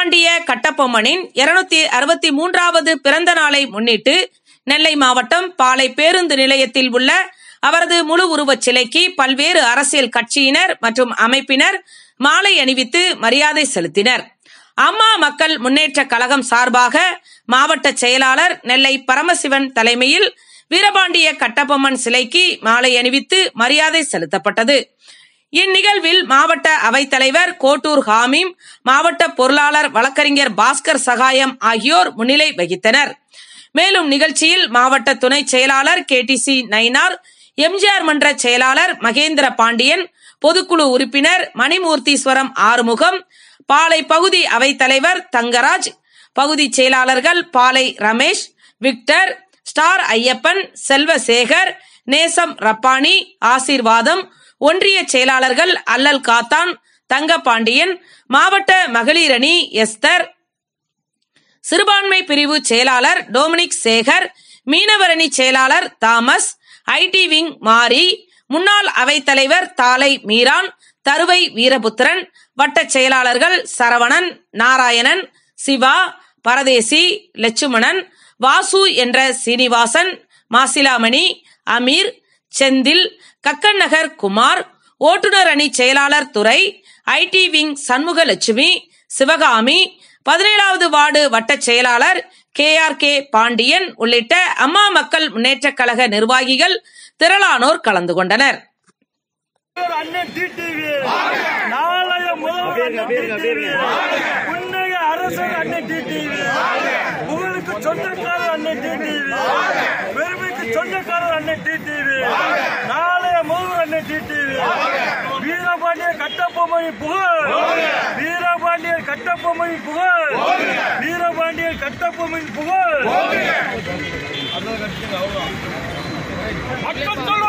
வீரபாண்டிய கட்டபொம்மனின் இருநூத்தி அறுபத்தி மூன்றாவது பிறந்த நாளை முன்னிட்டு நெல்லை மாவட்டம் பாளை பேருந்து நிலையத்தில் உள்ள அவரது முழு உருவச் சிலைக்கு பல்வேறு அரசியல் கட்சியினர் மற்றும் அமைப்பினர் மாலை அணிவித்து மரியாதை செலுத்தினர் அம்மா மக்கள் முன்னேற்ற கழகம் சார்பாக மாவட்ட செயலாளர் நெல்லை பரமசிவன் தலைமையில் வீரபாண்டிய கட்டபொம்மன் சிலைக்கு மாலை அணிவித்து மரியாதை செலுத்தப்பட்டது இந்நிகழ்வில் மாவட்ட அவைத்தலைவர் கோட்டூர் ஹாமீம் மாவட்ட பொருளாளர் வழக்கறிஞர் பாஸ்கர் சகாயம் ஆகியோர் முன்னிலை வகித்தனர் மேலும் நிகழ்ச்சியில் மாவட்ட துணை செயலாளர் K D C Nainar MGR மன்ற செயலாளர் மகேந்திர பாண்டியன் பொதுக்குழு உறுப்பினர் மணிமூர்த்தீஸ்வரம் ஆறுமுகம் பாளை பகுதி அவைத்தலைவர் தங்கராஜ் பகுதி செயலாளர்கள் பாளை ரமேஷ் விக்டர் ஸ்டார் ஐயப்பன் செல்வசேகர் நேசம் ரப்பானி ஆசீர்வாதம் ஒன்றிய செயலாளர்கள் அல்லல் காத்தான் தங்கபாண்டியன் மாவட்ட மகளிர் அணி எஸ்தர் சிறுபான்மை பிரிவு செயலாளர் டொமினிக் சேகர் மீனவர் அணி செயலாளர் தாமஸ் ஐடி விங் மாரி முன்னாள் அவைத்தலைவர் தாலை மீரான் தருவை வீரபுத்திரன் வட்ட செயலாளர்கள் சரவணன் நாராயணன் சிவா பரதேசி லட்சுமணன் வாசு என்ற சீனிவாசன் மாசிலாமணி அமீர் செந்தில் கக்கன் நகர் குமார் ஓட்டுநர் அணி செயலாளர் துறை ஐடி விங் சண்முகலட்சுமி சிவகாமி பதினேழாவது வார்டு வட்ட செயலாளர் கே ஆர் கே பாண்டியன் உள்ளிட்ட அம்மா மக்கள் முன்னேற்றக் கழக நிர்வாகிகள் திரளானோர் கலந்து கொண்டனர் அண்ணன் டிடிவி நாளைய முதல்வர் அண்ணன் டிடிவி உன்னைய அரசர் அண்ணன் டிடிவி புகழுக்கு சொந்தக்காரர் அண்ணன் டிடிவி பெருமைக்கு சொந்தக்காரர் அண்ணன் டிடிவி நாளைய முதல்வர் அண்ணன் டிடிவி வீரபாண்டியர் கட்டபொம்மனி புகழ் வீரபாண்டியர் கட்டபொம்மனி புகழ் வீரபாண்டியர் கட்டபொம்மனி புகழ் மக்கள்